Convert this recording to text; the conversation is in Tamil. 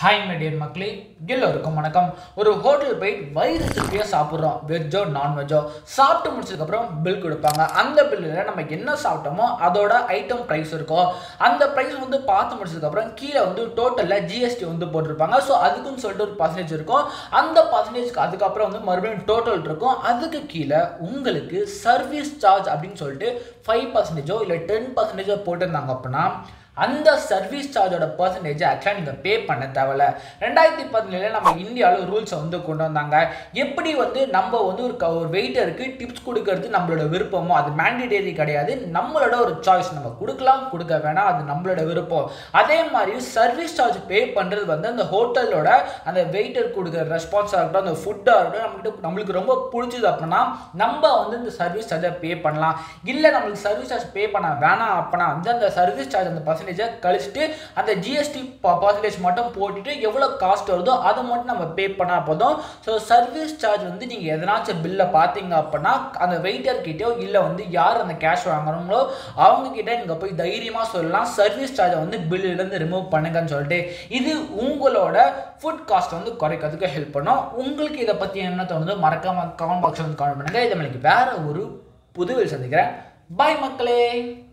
ஹாய் மெடியன் மக்களே எல்லோருக்கும் வணக்கம் ஒரு ஹோட்டல் போய் வயிறு திருப்தியாக சாப்பிட்றோம் வெஜ்ஜோ நான்வெஜ்ஜோ சாப்பிட்டு முடிச்சதுக்கப்புறம் பில் கொடுப்பாங்க அந்த பில்லில் நம்ம என்ன சாப்பிட்டோமோ அதோட ஐட்டம் ப்ரைஸ் இருக்கும் அந்த ப்ரைஸ் வந்து பார்த்து முடிச்சதுக்கப்புறம் கீழே வந்து டோட்டலில் ஜிஎஸ்டி வந்து போட்டிருப்பாங்க ஸோ அதுக்குன்னு சொல்லிட்டு ஒரு பர்சன்டேஜ் இருக்கும் அந்த பர்சன்டேஜ்க்கு அதுக்கப்புறம் வந்து மறுபடியும் டோட்டல் இருக்கும் அதுக்கு கீழே உங்களுக்கு சர்வீஸ் சார்ஜ் அப்படின்னு சொல்லிட்டு ஃபைவ் பர்சன்டேஜோ இல்லை டென் பர்சன்டேஜோ போட்டிருந்தாங்க அப்படின்னா அந்த சர்வீஸ் சார்ஜோட பர்சன்டேஜ் ஆக்சுவலாக நீங்கள் பே பண்ண தேவையில்ல ரெண்டாயிரத்தி பதினேழில் நம்ம இந்தியாவில் ரூல்ஸை வந்து கொண்டு வந்தாங்க எப்படி வந்து நம்ம வந்து ஒரு க- ஒரு வெயிட்டருக்கு டிப்ஸ் கொடுக்கறது நம்மளோட விருப்பமோ அது மேண்டிடேரி கிடையாது நம்மளோட ஒரு சாய்ஸ் நம்ம கொடுக்கலாம் கொடுக்க வேணாம் அது நம்மளோட விருப்பம் அதே மாதிரி சர்வீஸ் சார்ஜ் பே பண்ணுறது வந்து அந்த ஹோட்டலோட அந்த வெயிட்டர் கொடுக்குற ரெஸ்பான்ஸாக இருக்கட்டும் அந்த ஃபுட்டாக இருக்கட்டும் நம்மகிட்ட நம்மளுக்கு ரொம்ப பிடிச்சது அப்படின்னா நம்ம வந்து இந்த சர்வீஸ் சார்ஜை பே பண்ணலாம் இல்லை நம்மளுக்கு சர்வீஸ் சார்ஜ் பே பண்ண வேணாம் அப்படின்னா வந்து அந்த சர்வீஸ் சார்ஜ் அந்த பர்சன்டேஜை கழிச்சிட்டு அந்த ஜிஎஸ்டி பர்சன்டேஜ் மட்டும் போட்டுட்டு எவ்வளோ காஸ்ட் வருதோ அதை மட்டும் நம்ம பே பண்ணால் போதும் ஸோ சர்வீஸ் சார்ஜ் வந்து நீங்கள் எதனாச்சும் பில்லை பார்த்தீங்க அப்படின்னா அந்த வெயிட்டர் கிட்டயோ இல்லை வந்து யார் அந்த கேஷ் வாங்குறாங்களோ அவங்க கிட்ட நீங்கள் போய் தைரியமாக சொல்லலாம் சர்வீஸ் சார்ஜை வந்து பில்லிலேருந்து ரிமூவ் பண்ணுங்கன்னு சொல்லிட்டு இது உங்களோட ஃபுட் காஸ்ட் வந்து குறைக்கிறதுக்கு ஹெல்ப் பண்ணும் உங்களுக்கு இதை பற்றி என்ன தோணுதோ மறக்காம கமெண்ட் பாக்ஸ் வந்து கமெண்ட் பண்ணுங்க இதை எனக்கு வேற ஒரு புதுவில் சந்திக்கிறேன் பாய் மக்களே